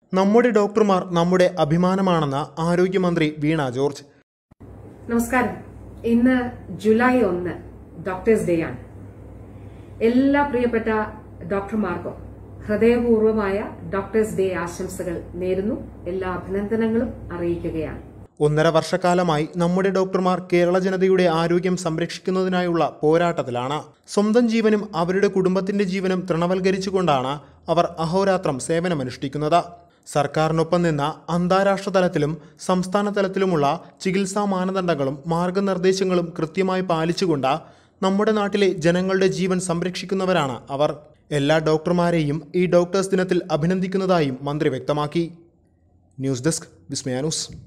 നമ്മുടെ ഡോക്ടർമാർ നമ്മുടെ അഭിമാനമാണെന്ന് ആരോഗ്യമന്ത്രി വീണ ജോർജ് നമസ്കാരം ഇന്ന് ജൂലൈ ഒന്ന് ഡോക്ടേഴ്സ് ഡേ ആണ് എല്ലാ പ്രിയപ്പെട്ട ഡോക്ടർമാർക്കും ഹൃദയപൂർവമായ ഡോക്ടേഴ്സ് ഡേ ആശംസകൾ നേരുന്നു എല്ലാ അഭിനന്ദനങ്ങളും അറിയിക്കുകയാണ് ഒന്നര വർഷക്കാലമായി നമ്മുടെ ഡോക്ടർമാർ കേരള ജനതയുടെ ആരോഗ്യം സംരക്ഷിക്കുന്നതിനായുള്ള പോരാട്ടത്തിലാണ് സ്വന്തം ജീവനും അവരുടെ കുടുംബത്തിന്റെ ജീവനും തൃണവൽക്കരിച്ചുകൊണ്ടാണ് അവർ അഹോരാത്രം സേവനമനുഷ്ഠിക്കുന്നത് സർക്കാരിനൊപ്പം നിന്ന അന്താരാഷ്ട്ര തലത്തിലും സംസ്ഥാന തലത്തിലുമുള്ള ചികിത്സാ മാനദണ്ഡങ്ങളും മാർഗനിർദ്ദേശങ്ങളും കൃത്യമായി പാലിച്ചുകൊണ്ട് നമ്മുടെ നാട്ടിലെ ജനങ്ങളുടെ ജീവൻ സംരക്ഷിക്കുന്നവരാണ് അവർ എല്ലാ ഡോക്ടർമാരെയും ഈ ഡോക്ടേഴ്സ് ദിനത്തിൽ അഭിനന്ദിക്കുന്നതായും മന്ത്രി വ്യക്തമാക്കി ന്യൂസ് ഡെസ്ക് വിസ്മയാനൂസ്